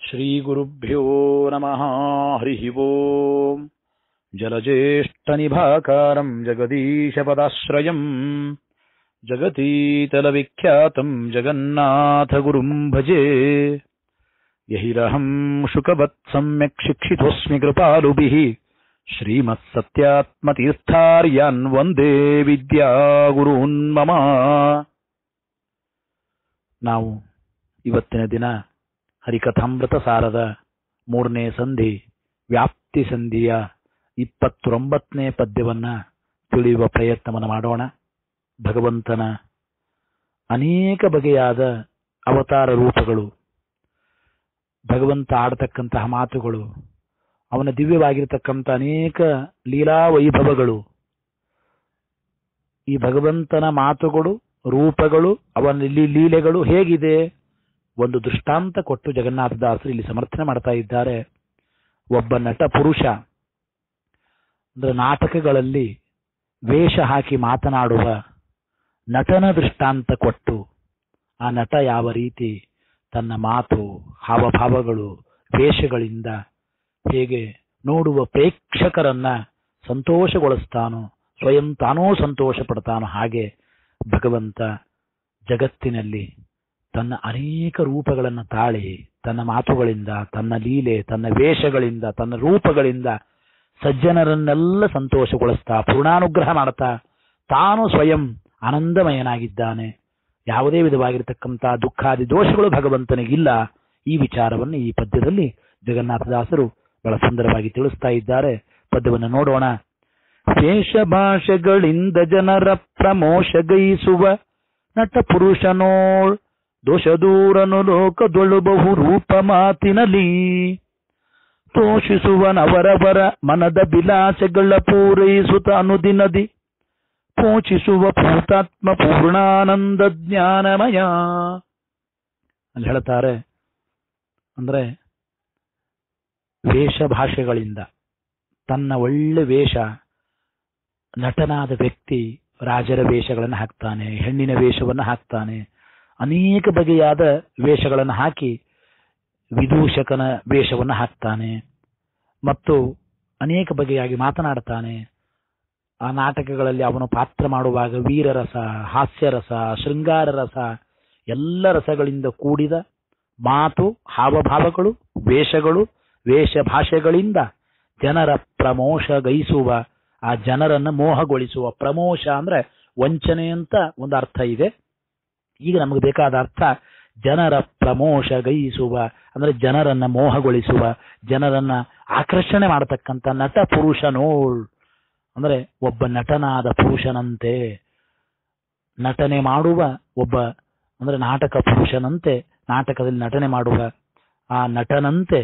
श्रीगुरुभ्यो नमः हरिः ओम् जलज्येष्ठनिभाकारम् जगदीशपदाश्रयम् जगतीतलविख्यातम् जगन्नाथगुरुम् भजे यहिरहम् शुकवत् सम्यक् शिक्षितोऽस्मि कृपालुभिः श्रीमत्सत्यात्मतीर्थार्यान् ವಂದೇ ವಿದ್ಯಾಗುರೂನ್ ಮಮ ನಾವು ಇವತ್ತಿನ ದಿನ ಹರಿಕಥಾಮೃತ ಸಾರದ ಮೂರನೇ ಸಂಧಿ ವ್ಯಾಪ್ತಿ ಸಂಧಿಯ ಇಪ್ಪತ್ತೊಂಬತ್ತನೇ ಪದ್ಯವನ್ನ ತಿಳಿಯುವ ಪ್ರಯತ್ನವನ್ನು ಮಾಡೋಣ ಭಗವಂತನ ಅನೇಕ ಬಗೆಯಾದ ಅವತಾರ ರೂಪಗಳು ಭಗವಂತ ಆಡತಕ್ಕಂತಹ ಮಾತುಗಳು ಅವನ ದಿವ್ಯವಾಗಿರತಕ್ಕಂಥ ಅನೇಕ ಲೀಲಾ ವೈಭವಗಳು ಈ ಭಗವಂತನ ಮಾತುಗಳು ರೂಪಗಳು ಅವನ ಲೀ- ಲೀಲೆಗಳು ಹೇಗಿದೆ ಒಂದು ದೃಷ್ಟಾಂತ ಕೊಟ್ಟು ಜಗನ್ನಾಥದಾಸರು ಇಲ್ಲಿ ಸಮರ್ಥನೆ ಮಾಡ್ತಾ ಇದ್ದಾರೆ ಒಬ್ಬ ನಟ ಪುರುಷ ಅಂದ್ರೆ ನಾಟಕಗಳಲ್ಲಿ ವೇಷ ಹಾಕಿ ಮಾತನಾಡುವ ನಟನ ದೃಷ್ಟಾಂತ ಕೊಟ್ಟು ಆ ನಟ ಯಾವ ರೀತಿ ತನ್ನ ಮಾತು ಹಾವಭಾವಗಳು ವೇಷಗಳಿಂದ ಹೇಗೆ ನೋಡುವ ಪ್ರೇಕ್ಷಕರನ್ನ ಸಂತೋಷಗೊಳಿಸ್ತಾನೋ ಸ್ವಯಂ ತಾನೂ ಸಂತೋಷ ಪಡ್ತಾನೋ ಹಾಗೆ ಭಗವಂತ ಜಗತ್ತಿನಲ್ಲಿ ತನ್ನ ಅನೇಕ ರೂಪಗಳನ್ನು ತಾಳಿ ತನ್ನ ಮಾತುಗಳಿಂದ ತನ್ನ ಲೀಲೆ ತನ್ನ ವೇಷಗಳಿಂದ ತನ್ನ ರೂಪಗಳಿಂದ ಸಜ್ಜನರನ್ನೆಲ್ಲ ಸಂತೋಷಗೊಳಿಸ್ತಾ ಪೂರ್ಣಾನುಗ್ರಹ ಮಾಡ್ತಾ ತಾನು ಸ್ವಯಂ ಆನಂದಮಯನಾಗಿದ್ದಾನೆ ಯಾವುದೇ ವಿಧವಾಗಿರತಕ್ಕಂತಹ ದುಃಖಾದಿ ದೋಷಗಳು ಭಗವಂತನಿಗಿಲ್ಲ ಈ ವಿಚಾರವನ್ನು ಈ ಪದ್ಯದಲ್ಲಿ ಜಗನ್ನಾಥದಾಸರು ಬಹಳ ಸುಂದರವಾಗಿ ತಿಳಿಸ್ತಾ ಇದ್ದಾರೆ ಪದ್ಯವನ್ನು ನೋಡೋಣ ವೇಷ ಭಾಷೆಗಳಿಂದ ಜನರ ಪ್ರಮೋಷಗೈಸುವ ನಟ ಪುರುಷನೋಳ್ ದೋಷ ದೂರನು ಲೋಕದೊಳು ಬಹು ರೂಪ ಮಾತಿನಲಿ ತೋಷಿಸುವನವರವರ ಮನದ ವಿಲಾಸಗಳ ಪೂರೈಸುತ್ತ ಅನುದಿನದಿ ಪೋಷಿಸುವ ಭೂತಾತ್ಮ ಪೂರ್ಣಾನಂದ ಜ್ಞಾನಮಯ ಅಲ್ಲಿ ಹೇಳ್ತಾರೆ ಅಂದ್ರೆ ವೇಷ ಭಾಷೆಗಳಿಂದ ತನ್ನ ಒಳ್ಳೆ ವೇಷ ನಟನಾದ ವ್ಯಕ್ತಿ ರಾಜರ ವೇಷಗಳನ್ನು ಹಾಕ್ತಾನೆ ಹೆಣ್ಣಿನ ವೇಷವನ್ನು ಹಾಕ್ತಾನೆ ಅನೇಕ ಬಗೆಯಾದ ವೇಷಗಳನ್ನು ಹಾಕಿ ವಿದೂಷಕನ ವೇಷವನ್ನು ಹಾಕ್ತಾನೆ ಮತ್ತು ಅನೇಕ ಬಗೆಯಾಗಿ ಮಾತನಾಡ್ತಾನೆ ಆ ನಾಟಕಗಳಲ್ಲಿ ಅವನು ಪಾತ್ರ ಮಾಡುವಾಗ ವೀರರಸ ಹಾಸ್ಯರಸ ಶೃಂಗಾರ ರಸ ಎಲ್ಲ ರಸಗಳಿಂದ ಕೂಡಿದ ಮಾತು ಹಾವಭಾವಗಳು ವೇಷಗಳು ವೇಷ ಭಾಷೆಗಳಿಂದ ಜನರ ಪ್ರಮೋಷ ಗೈಸುವ ಆ ಜನರನ್ನ ಮೋಹಗೊಳಿಸುವ ಪ್ರಮೋಷ ಅಂದ್ರೆ ವಂಚನೆ ಅಂತ ಒಂದು ಅರ್ಥ ಇದೆ ಈಗ ನಮಗೆ ಬೇಕಾದ ಅರ್ಥ ಜನರ ಪ್ರಮೋಷ ಗೈಸುವ ಅಂದ್ರೆ ಜನರನ್ನ ಮೋಹಗೊಳಿಸುವ ಜನರನ್ನ ಆಕರ್ಷಣೆ ಮಾಡತಕ್ಕಂಥ ನಟ ಪುರುಷನೋಳ್ ಅಂದ್ರೆ ಒಬ್ಬ ನಟನಾದ ಪುರುಷನಂತೆ ನಟನೆ ಮಾಡುವ ಒಬ್ಬ ಅಂದ್ರೆ ನಾಟಕ ಪುರುಷನಂತೆ ನಾಟಕದಲ್ಲಿ ನಟನೆ ಮಾಡುವ ಆ ನಟನಂತೆ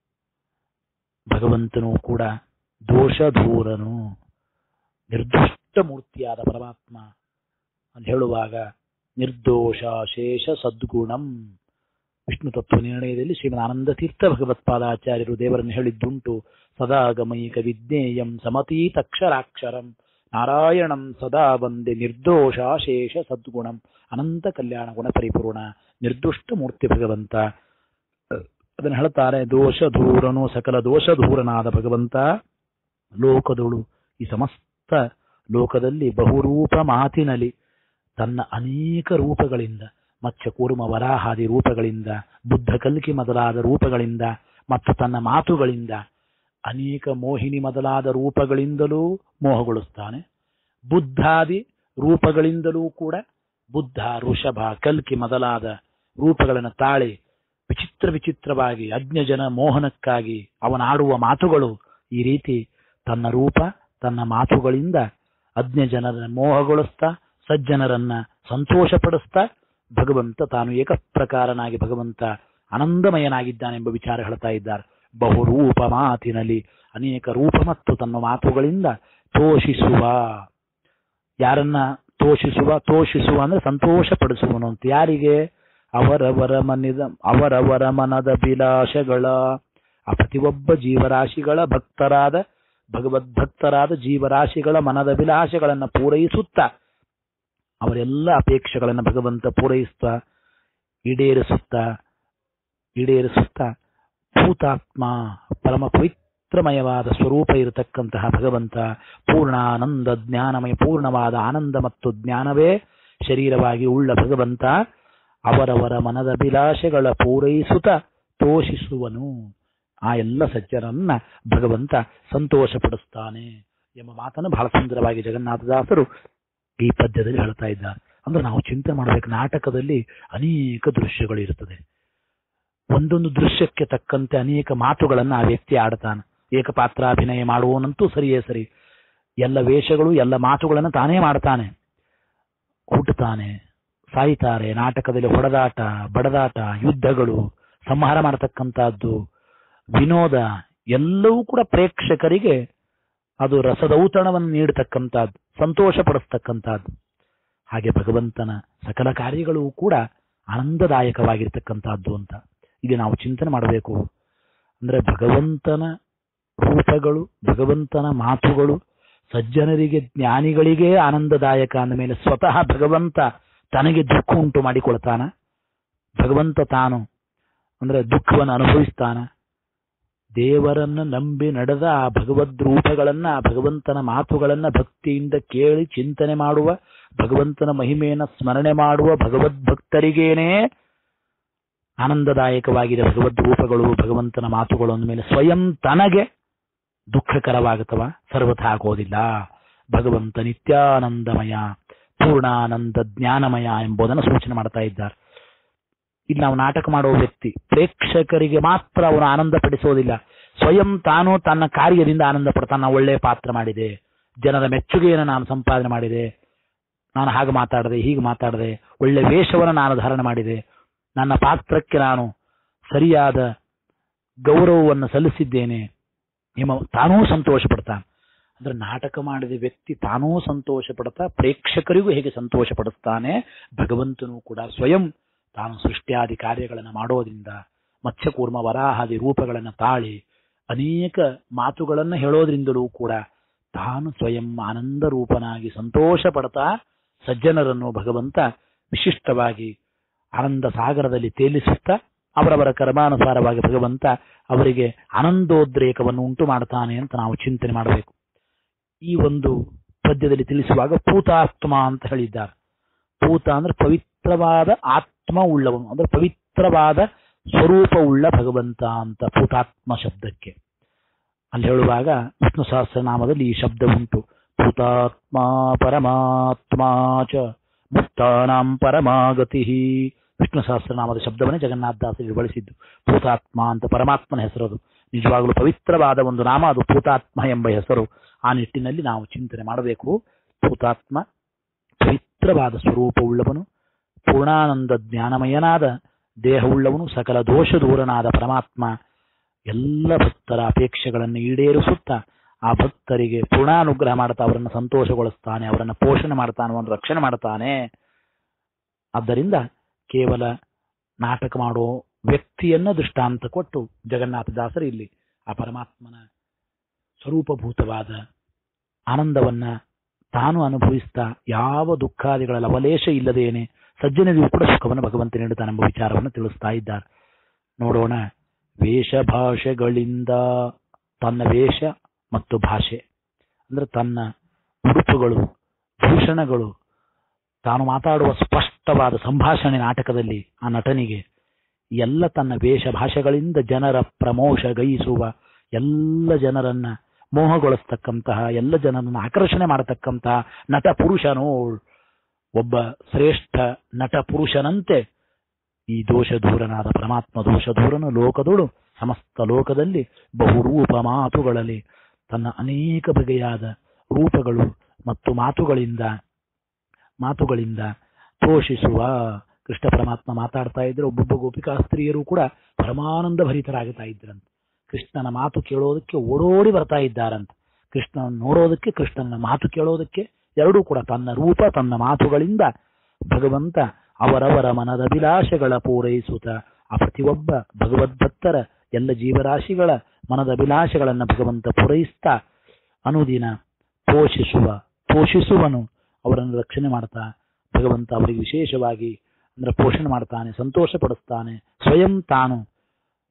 ಭಗವಂತನು ಕೂಡ ದೋಷ ದೂರನು ನಿರ್ದುಷ್ಟ ಮೂರ್ತಿಯಾದ ಪರಮಾತ್ಮ ಅಂತ ಹೇಳುವಾಗ ನಿರ್ದೋಷ ಶೇಷ ಸದ್ಗುಣಂ ವಿಷ್ಣು ತತ್ವ ನಿರ್ಣಯದಲ್ಲಿ ಶ್ರೀಮದ್ ಆನಂದ ತೀರ್ಥ ಭಗವತ್ಪಾದಾಚಾರ್ಯರು ದೇವರನ್ನು ಹೇಳಿದ್ದುಂಟು ಸದಾಗಮೈಕ ವಿಜ್ಞೇಯಂ ಸಮತೀತಕ್ಷರಾಕ್ಷರಂ ನಾರಾಯಣಂ ಸದಾ ವಂದೆ ನಿರ್ದೋಷ ಶೇಷ ಸದ್ಗುಣಂ ಅನಂತ ಕಲ್ಯಾಣ ಗುಣ ಪರಿಪೂರ್ಣ ನಿರ್ದುಷ್ಟ ಮೂರ್ತಿ ಭಗವಂತ ಅದನ್ನು ಹೇಳ್ತಾರೆ ದೋಷ ದೂರನು ಸಕಲ ದೋಷ ದೂರನಾದ ಭಗವಂತ ಲೋಕದೊಳು ಈ ಸಮಸ್ತ ಲೋಕದಲ್ಲಿ ಬಹುರೂಪ ಮಾತಿನಲ್ಲಿ ತನ್ನ ಅನೇಕ ರೂಪಗಳಿಂದ ಮತ್ಸ್ಯ ಕೂರ್ಮ ವರಾಹಾದಿ ರೂಪಗಳಿಂದ ಬುದ್ಧ ಕಲ್ಕಿ ಮೊದಲಾದ ರೂಪಗಳಿಂದ ಮತ್ತು ತನ್ನ ಮಾತುಗಳಿಂದ ಅನೇಕ ಮೋಹಿನಿ ಮೊದಲಾದ ರೂಪಗಳಿಂದಲೂ ಮೋಹಗೊಳಿಸ್ತಾನೆ ಬುದ್ಧಾದಿ ರೂಪಗಳಿಂದಲೂ ಕೂಡ ಬುದ್ಧ ಋಷಭ ಕಲ್ಕಿ ಮೊದಲಾದ ರೂಪಗಳನ್ನು ತಾಳಿ ವಿಚಿತ್ರ ವಿಚಿತ್ರವಾಗಿ ಅಜ್ಞಜನ ಮೋಹನಕ್ಕಾಗಿ ಅವನಾಡುವ ಮಾತುಗಳು ಈ ರೀತಿ ತನ್ನ ರೂಪ ತನ್ನ ಮಾತುಗಳಿಂದ ಅಜ್ಞ ಜನರನ್ನ ಮೋಹಗೊಳಿಸ್ತಾ ಸಜ್ಜನರನ್ನ ಸಂತೋಷಪಡಿಸ್ತಾ ಭಗವಂತ ತಾನು ಏಕಪ್ರಕಾರನಾಗಿ ಭಗವಂತ ಆನಂದಮಯನಾಗಿದ್ದಾನೆಂಬ ವಿಚಾರ ಹೇಳ್ತಾ ಇದ್ದಾರೆ ಬಹುರೂಪ ಮಾತಿನಲ್ಲಿ ಅನೇಕ ರೂಪ ಮತ್ತು ತನ್ನ ಮಾತುಗಳಿಂದ ತೋಷಿಸುವ ಯಾರನ್ನ ತೋಷಿಸುವ ತೋಷಿಸುವ ಅಂದ್ರೆ ಸಂತೋಷಪಡಿಸುವನು ಅಂತ ಯಾರಿಗೆ ಅವರವರ ಮನಿದ ಅವರವರ ಮನದ ವಿಲಾಸಗಳ ಆ ಪ್ರತಿಯೊಬ್ಬ ಜೀವರಾಶಿಗಳ ಭಕ್ತರಾದ ಭಗವದ್ಭಕ್ತರಾದ ಜೀವರಾಶಿಗಳ ಮನದ ವಿಲಾಸಗಳನ್ನು ಪೂರೈಸುತ್ತಾ ಅವರೆಲ್ಲ ಅಪೇಕ್ಷೆಗಳನ್ನು ಭಗವಂತ ಪೂರೈಸುತ್ತಾ ಈಡೇರಿಸುತ್ತಾ ಈಡೇರಿಸುತ್ತಾ ಭೂತಾತ್ಮ ಪರಮ ಪವಿತ್ರಮಯವಾದ ಸ್ವರೂಪ ಇರತಕ್ಕಂತಹ ಭಗವಂತ ಪೂರ್ಣಾನಂದ ಜ್ಞಾನಮಯ ಪೂರ್ಣವಾದ ಆನಂದ ಮತ್ತು ಜ್ಞಾನವೇ ಶರೀರವಾಗಿ ಉಳ್ಳ ಭಗವಂತ ಅವರವರ ಮನದ ಅಭಿಲಾಷೆಗಳ ಪೂರೈಸುತ್ತ ತೋಷಿಸುವನು ಆ ಎಲ್ಲ ಸಜ್ಜನನ್ನ ಭಗವಂತ ಸಂತೋಷಪಡಿಸ್ತಾನೆ ಎಂಬ ಮಾತನ್ನು ಬಹಳ ಸುಂದರವಾಗಿ ಜಗನ್ನಾಥದಾಸರು ಈ ಪದ್ಯದಲ್ಲಿ ಹೇಳ್ತಾ ಇದ್ದಾರೆ ಅಂದ್ರೆ ನಾವು ಚಿಂತೆ ಮಾಡಬೇಕು ನಾಟಕದಲ್ಲಿ ಅನೇಕ ದೃಶ್ಯಗಳು ಇರುತ್ತದೆ ಒಂದೊಂದು ದೃಶ್ಯಕ್ಕೆ ತಕ್ಕಂತೆ ಅನೇಕ ಮಾತುಗಳನ್ನ ಆ ವ್ಯಕ್ತಿ ಆಡ್ತಾನೆ ಏಕಪಾತ್ರಾಭಿನಯ ಮಾಡುವವನಂತೂ ಸರಿಯೇ ಸರಿ ಎಲ್ಲ ವೇಷಗಳು ಎಲ್ಲ ಮಾತುಗಳನ್ನು ತಾನೇ ಮಾಡ್ತಾನೆ ಹುಟ್ಟುತ್ತಾನೆ ಸಾಯ್ತಾರೆ ನಾಟಕದಲ್ಲಿ ಹೊಡೆದಾಟ ಬಡದಾಟ ಯುದ್ಧಗಳು ಸಂಹಾರ ಮಾಡತಕ್ಕಂತಹದ್ದು ವಿನೋದ ಎಲ್ಲವೂ ಕೂಡ ಪ್ರೇಕ್ಷಕರಿಗೆ ಅದು ರಸದೌತಣವನ್ನು ನೀಡತಕ್ಕಂಥದ್ದು ಸಂತೋಷ ಪಡಿಸ್ತಕ್ಕಂಥದ್ದು ಹಾಗೆ ಭಗವಂತನ ಸಕಲ ಕಾರ್ಯಗಳು ಕೂಡ ಆನಂದದಾಯಕವಾಗಿರ್ತಕ್ಕಂಥದ್ದು ಅಂತ ಇಲ್ಲಿ ನಾವು ಚಿಂತನೆ ಮಾಡಬೇಕು ಅಂದ್ರೆ ಭಗವಂತನ ರೂಪಗಳು ಭಗವಂತನ ಮಾತುಗಳು ಸಜ್ಜನರಿಗೆ ಜ್ಞಾನಿಗಳಿಗೆ ಆನಂದದಾಯಕ ಅಂದ ಮೇಲೆ ಸ್ವತಃ ಭಗವಂತ ತನಗೆ ದುಃಖ ಉಂಟು ಮಾಡಿಕೊಳ್ತಾನ ಭಗವಂತ ತಾನು ಅಂದ್ರೆ ದುಃಖವನ್ನು ಅನುಭವಿಸ್ತಾನ ದೇವರನ್ನ ನಂಬಿ ನಡೆದ ಆ ಭಗವದ್ ರೂಪಗಳನ್ನ ಆ ಭಗವಂತನ ಮಾತುಗಳನ್ನ ಭಕ್ತಿಯಿಂದ ಕೇಳಿ ಚಿಂತನೆ ಮಾಡುವ ಭಗವಂತನ ಮಹಿಮೆಯನ್ನ ಸ್ಮರಣೆ ಮಾಡುವ ಭಗವದ್ಭಕ್ತರಿಗೇನೆ ಆನಂದದಾಯಕವಾಗಿದೆ ಭಗವದ್ ರೂಪಗಳು ಭಗವಂತನ ಮಾತುಗಳು ಅಂದಮೇಲೆ ಸ್ವಯಂ ತನಗೆ ದುಃಖಕರವಾಗುತ್ತವ ಸರ್ವಥ ಆಗೋದಿಲ್ಲ ಭಗವಂತ ನಿತ್ಯಾನಂದಮಯ ಪೂರ್ಣಾನಂದ ಜ್ಞಾನಮಯ ಎಂಬುದನ್ನು ಸೂಚನೆ ಮಾಡ್ತಾ ಇದ್ದಾರೆ ಇಲ್ಲಿ ನಾವು ನಾಟಕ ಮಾಡುವ ವ್ಯಕ್ತಿ ಪ್ರೇಕ್ಷಕರಿಗೆ ಮಾತ್ರ ಅವನು ಆನಂದ ಪಡಿಸೋದಿಲ್ಲ ಸ್ವಯಂ ತಾನು ತನ್ನ ಕಾರ್ಯದಿಂದ ಆನಂದ ಪಡ್ತಾನೆ ನಾನು ಒಳ್ಳೆಯ ಪಾತ್ರ ಮಾಡಿದೆ ಜನರ ಮೆಚ್ಚುಗೆಯನ್ನು ನಾನು ಸಂಪಾದನೆ ಮಾಡಿದೆ ನಾನು ಹಾಗೆ ಮಾತಾಡದೆ ಹೀಗೆ ಮಾತಾಡದೆ ಒಳ್ಳೆ ವೇಷವನ್ನು ನಾನು ಧಾರಣೆ ಮಾಡಿದೆ ನನ್ನ ಪಾತ್ರಕ್ಕೆ ನಾನು ಸರಿಯಾದ ಗೌರವವನ್ನು ಸಲ್ಲಿಸಿದ್ದೇನೆ ನಿಮ್ಮ ತಾನೂ ಸಂತೋಷ ಪಡ್ತಾನೆ ಅಂದ್ರೆ ನಾಟಕ ಮಾಡಿದ ವ್ಯಕ್ತಿ ತಾನೂ ಸಂತೋಷ ಪಡ್ತಾ ಪ್ರೇಕ್ಷಕರಿಗೂ ಹೇಗೆ ಸಂತೋಷ ಪಡಿಸ್ತಾನೆ ಭಗವಂತನು ಕೂಡ ಸ್ವಯಂ ತಾನು ಸೃಷ್ಟಿಯಾದಿ ಕಾರ್ಯಗಳನ್ನು ಮಾಡೋದ್ರಿಂದ ಮತ್ಸ್ಯಕೂರ್ಮ ವರಾಹಾದಿ ರೂಪಗಳನ್ನು ತಾಳಿ ಅನೇಕ ಮಾತುಗಳನ್ನು ಹೇಳೋದ್ರಿಂದಲೂ ಕೂಡ ತಾನು ಸ್ವಯಂ ಆನಂದ ರೂಪನಾಗಿ ಸಂತೋಷ ಪಡ್ತಾ ಸಜ್ಜನರನ್ನು ಭಗವಂತ ವಿಶಿಷ್ಟವಾಗಿ ಆನಂದ ಸಾಗರದಲ್ಲಿ ತೇಲಿಸುತ್ತಾ ಅವರವರ ಕರ್ಮಾನುಸಾರವಾಗಿ ಭಗವಂತ ಅವರಿಗೆ ಆನಂದೋದ್ರೇಕವನ್ನು ಉಂಟು ಮಾಡ್ತಾನೆ ಅಂತ ನಾವು ಚಿಂತನೆ ಮಾಡಬೇಕು ಈ ಒಂದು ಪದ್ಯದಲ್ಲಿ ತಿಳಿಸುವಾಗ ಪೂತಾತ್ಮ ಅಂತ ಹೇಳಿದ್ದಾರೆ ಪೂತ ಅಂದ್ರೆ ಪವಿತ್ರವಾದ ಆತ್ಮ ಉಳ್ಳವನು ಅಂದ್ರೆ ಪವಿತ್ರವಾದ ಸ್ವರೂಪ ಉಳ್ಳ ಭಗವಂತ ಅಂತ ಪೂತಾತ್ಮ ಶಬ್ದಕ್ಕೆ ಅಲ್ಲಿ ಹೇಳುವಾಗ ವಿಷ್ಣು ಸಹಸ್ರನಾಮದಲ್ಲಿ ಈ ಶಬ್ದ ಉಂಟು ಭೂತಾತ್ಮ ಪರಮಾತ್ಮ ಚ ಮುಕ್ತಾನಾಂ ಪರಮಾಗತಿ ವಿಷ್ಣು ಸಹಸ್ರನಾಮದ ಶಬ್ದವನ್ನೇ ಜಗನ್ನಾಥದಾಸರಿಗೆ ಬಳಸಿದ್ದು ಭೂತಾತ್ಮ ಅಂತ ಪರಮಾತ್ಮನ ಹೆಸರದು ನಿಜವಾಗಲೂ ಪವಿತ್ರವಾದ ಒಂದು ನಾಮ ಅದು ಭೂತಾತ್ಮ ಎಂಬ ಹೆಸರು ಆ ನಿಟ್ಟಿನಲ್ಲಿ ನಾವು ಚಿಂತನೆ ಮಾಡಬೇಕು ಭೂತಾತ್ಮ ಪವಿತ್ರವಾದ ಸ್ವರೂಪವುಳ್ಳವನು ಪೂರ್ಣಾನಂದ ಜ್ಞಾನಮಯನಾದ ದೇಹವುಳ್ಳವನು ಸಕಲ ದೋಷ ದೂರನಾದ ಪರಮಾತ್ಮ ಎಲ್ಲ ಭಕ್ತರ ಅಪೇಕ್ಷೆಗಳನ್ನು ಈಡೇರಿಸುತ್ತಾ ಆ ಭಕ್ತರಿಗೆ ಪೂರ್ಣಾನುಗ್ರಹ ಮಾಡ್ತಾ ಅವರನ್ನು ಸಂತೋಷಗೊಳಿಸ್ತಾನೆ ಅವರನ್ನು ಪೋಷಣೆ ಮಾಡ್ತಾನೆ ಅವರನ್ನು ರಕ್ಷಣೆ ಮಾಡ್ತಾನೆ ಆದ್ದರಿಂದ ಕೇವಲ ನಾಟಕ ಮಾಡೋ ವ್ಯಕ್ತಿಯನ್ನ ದೃಷ್ಟಾಂತ ಕೊಟ್ಟು ಜಗನ್ನಾಥದಾಸರು ಇಲ್ಲಿ ಆ ಪರಮಾತ್ಮನ ಸ್ವರೂಪಭೂತವಾದ ಆನಂದವನ್ನ ತಾನು ಅನುಭವಿಸ್ತಾ ಯಾವ ದುಃಖಾದಿಗಳ ಲವಲೇಶ ಇಲ್ಲದೇನೆ ಸಜ್ಜನರಿಗೂ ಕೂಡ ಸುಖವನ್ನು ಭಗವಂತ ನೀಡುತ್ತಾನೆಂಬ ವಿಚಾರವನ್ನು ತಿಳಿಸ್ತಾ ಇದ್ದಾರೆ ನೋಡೋಣ ವೇಷ ಭಾಷೆಗಳಿಂದ ತನ್ನ ವೇಷ ಮತ್ತು ಭಾಷೆ ಅಂದ್ರೆ ತನ್ನ ಉಡುಪುಗಳು ಭೂಷಣಗಳು ತಾನು ಮಾತಾಡುವ ಸ್ಪಷ್ಟವಾದ ಸಂಭಾಷಣೆ ನಾಟಕದಲ್ಲಿ ಆ ನಟನಿಗೆ ಎಲ್ಲ ತನ್ನ ವೇಷ ಭಾಷೆಗಳಿಂದ ಜನರ ಪ್ರಮೋಷ ಗೈಸುವ ಎಲ್ಲ ಜನರನ್ನ ಮೋಹಗೊಳಿಸ್ತಕ್ಕಂತಹ ಎಲ್ಲ ಜನರನ್ನ ಆಕರ್ಷಣೆ ಮಾಡತಕ್ಕಂತಹ ನಟ ಪುರುಷನೋ ಒಬ್ಬ ಶ್ರೇಷ್ಠ ನಟ ಪುರುಷನಂತೆ ಈ ದೋಷ ದೂರನಾದ ಪರಮಾತ್ಮ ದೋಷ ದೂರನು ಲೋಕದೋಳು ಸಮಸ್ತ ಲೋಕದಲ್ಲಿ ಬಹುರೂಪ ಮಾತುಗಳಲ್ಲಿ ತನ್ನ ಅನೇಕ ಬಗೆಯಾದ ರೂಪಗಳು ಮತ್ತು ಮಾತುಗಳಿಂದ ಮಾತುಗಳಿಂದ ಪೋಷಿಸುವ ಕೃಷ್ಣ ಪರಮಾತ್ಮ ಮಾತಾಡ್ತಾ ಇದ್ರೆ ಒಬ್ಬೊಬ್ಬ ಗೋಪಿಕಾ ಸ್ತ್ರೀಯರು ಕೂಡ ಪರಮಾನಂದ ಭರಿತರಾಗುತ್ತಾ ಇದ್ರಂತೆ ಕೃಷ್ಣನ ಮಾತು ಕೇಳೋದಕ್ಕೆ ಓಡೋಡಿ ಬರ್ತಾ ಇದ್ದಾರಂತೆ ಕೃಷ್ಣನ ನೋಡೋದಕ್ಕೆ ಕೃಷ್ಣನ ಮಾತು ಕೇಳೋದಕ್ಕೆ ಎರಡೂ ಕೂಡ ತನ್ನ ರೂಪ ತನ್ನ ಮಾತುಗಳಿಂದ ಭಗವಂತ ಅವರವರ ಮನದ ಅಭಿಲಾಷೆಗಳ ಪೂರೈಸುತ್ತ ಆ ಪ್ರತಿಯೊಬ್ಬ ಭಗವದ್ಭಕ್ತರ ಎಲ್ಲ ಜೀವರಾಶಿಗಳ ಮನದ ಅಭಿಲಾಷೆಗಳನ್ನ ಭಗವಂತ ಪೂರೈಸ್ತಾ ಅನುದಿನ ಪೋಷಿಸುವ ಪೋಷಿಸುವನು ಅವರನ್ನು ರಕ್ಷಣೆ ಮಾಡ್ತಾ ಭಗವಂತ ಅವರಿಗೆ ವಿಶೇಷವಾಗಿ ಅಂದ್ರೆ ಪೋಷಣೆ ಮಾಡ್ತಾನೆ ಸಂತೋಷ ಪಡಿಸ್ತಾನೆ ಸ್ವಯಂ ತಾನು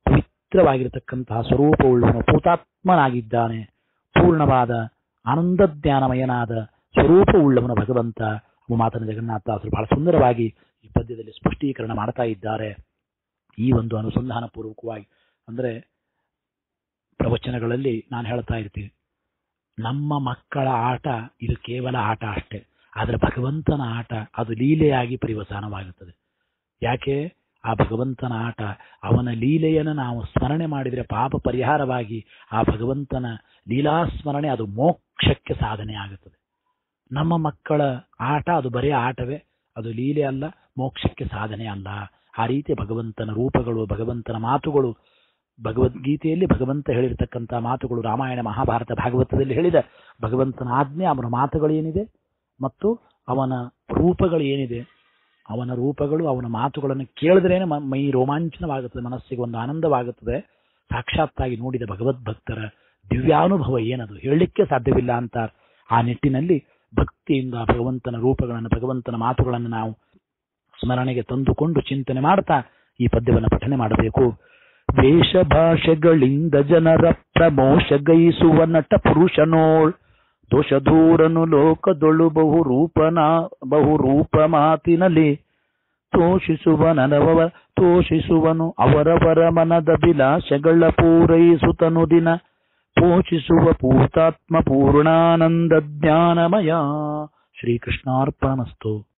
ಪವಿತ್ರವಾಗಿರತಕ್ಕಂತಹ ಸ್ವರೂಪವುಳ್ಳವನು ಭೂತಾತ್ಮನಾಗಿದ್ದಾನೆ ಪೂರ್ಣವಾದ ಆನಂದ ಜ್ಞಾನಮಯನಾದ ಸ್ವರೂಪವುಳ್ಳವನು ಭಗವಂತ ಎಂಬ ಮಾತನ್ನು ಜಗನ್ನಾಥದಾಸರು ಬಹಳ ಸುಂದರವಾಗಿ ಈ ಪದ್ಯದಲ್ಲಿ ಸ್ಪಷ್ಟೀಕರಣ ಮಾಡ್ತಾ ಇದ್ದಾರೆ ಈ ಒಂದು ಅನುಸಂಧಾನ ಪೂರ್ವಕವಾಗಿ ಅಂದ್ರೆ ಪ್ರವಚನಗಳಲ್ಲಿ ನಾನು ಹೇಳ್ತಾ ಇರ್ತೀನಿ ನಮ್ಮ ಮಕ್ಕಳ ಆಟ ಇದು ಕೇವಲ ಆಟ ಅಷ್ಟೇ ಆದರೆ ಭಗವಂತನ ಆಟ ಅದು ಲೀಲೆಯಾಗಿ ಪರಿವಸಾನವಾಗುತ್ತದೆ ಯಾಕೆ ಆ ಭಗವಂತನ ಆಟ ಅವನ ಲೀಲೆಯನ್ನು ನಾವು ಸ್ಮರಣೆ ಮಾಡಿದರೆ ಪಾಪ ಪರಿಹಾರವಾಗಿ ಆ ಭಗವಂತನ ಲೀಲಾಸ್ಮರಣೆ ಅದು ಮೋಕ್ಷಕ್ಕೆ ಸಾಧನೆ ಆಗುತ್ತದೆ ನಮ್ಮ ಮಕ್ಕಳ ಆಟ ಅದು ಬರೀ ಆಟವೇ ಅದು ಲೀಲೆ ಅಲ್ಲ ಮೋಕ್ಷಕ್ಕೆ ಸಾಧನೆ ಅಲ್ಲ ಆ ರೀತಿ ಭಗವಂತನ ರೂಪಗಳು ಭಗವಂತನ ಮಾತುಗಳು ಭಗವದ್ಗೀತೆಯಲ್ಲಿ ಭಗವಂತ ಹೇಳಿರ್ತಕ್ಕಂಥ ಮಾತುಗಳು ರಾಮಾಯಣ ಮಹಾಭಾರತ ಭಾಗವತದಲ್ಲಿ ಹೇಳಿದ ಭಗವಂತನ ಆಜ್ಞೆ ಅವನ ಮಾತುಗಳೇನಿದೆ ಮತ್ತು ಅವನ ರೂಪಗಳು ಏನಿದೆ ಅವನ ರೂಪಗಳು ಅವನ ಮಾತುಗಳನ್ನು ಕೇಳಿದ್ರೇನೆ ಮ- ಮೈ ರೋಮಾಂಚನವಾಗುತ್ತದೆ ಮನಸ್ಸಿಗೆ ಒಂದು ಆನಂದವಾಗುತ್ತದೆ ಸಾಕ್ಷಾತ್ತಾಗಿ ನೋಡಿದ ಭಗವದ್ಭಕ್ತರ ದಿವ್ಯಾನುಭವ ಏನದು ಹೇಳಲಿಕ್ಕೆ ಸಾಧ್ಯವಿಲ್ಲ ಅಂತ ಆ ನಿಟ್ಟಿನಲ್ಲಿ ಭಕ್ತಿಯಿಂದ ಭಗವಂತನ ರೂಪಗಳನ್ನು ಭಗವಂತನ ಮಾತುಗಳನ್ನು ನಾವು ಸ್ಮರಣೆಗೆ ತಂದುಕೊಂಡು ಚಿಂತನೆ ಮಾಡ್ತಾ ಈ ಪದ್ಯವನ್ನು ಪಠನೆ ಮಾಡಬೇಕು ವೇಷ ಭಾಷೆಗಳಿಂದ ಜನರ ಪ್ರಮೋಷಗೈಸುವ ನಟ ಪುರುಷನೋಳ್ ದೋಷದೂರನು ಲೋಕದೊಳು ಬಹು ರೂಪನ ಬಹು ರೂಪ ಮಾತಿನಲ್ಲಿ ತೋಷಿಸುವ ನನವವ ತೋಷಿಸುವನು ಅವರವರ ಮನದ ಬಿಲಾಶಗಳ ಪೂರೈಸುತ್ತನು ದಿನ ಪೋಷಿಸುವ ಪೂತಾತ್ಮ ಪೂರ್ಣಾನಂದ ಜ್ಞಾನಮಯ ಶ್ರೀಕೃಷ್ಣಾರ್ಪಣಮಸ್ತು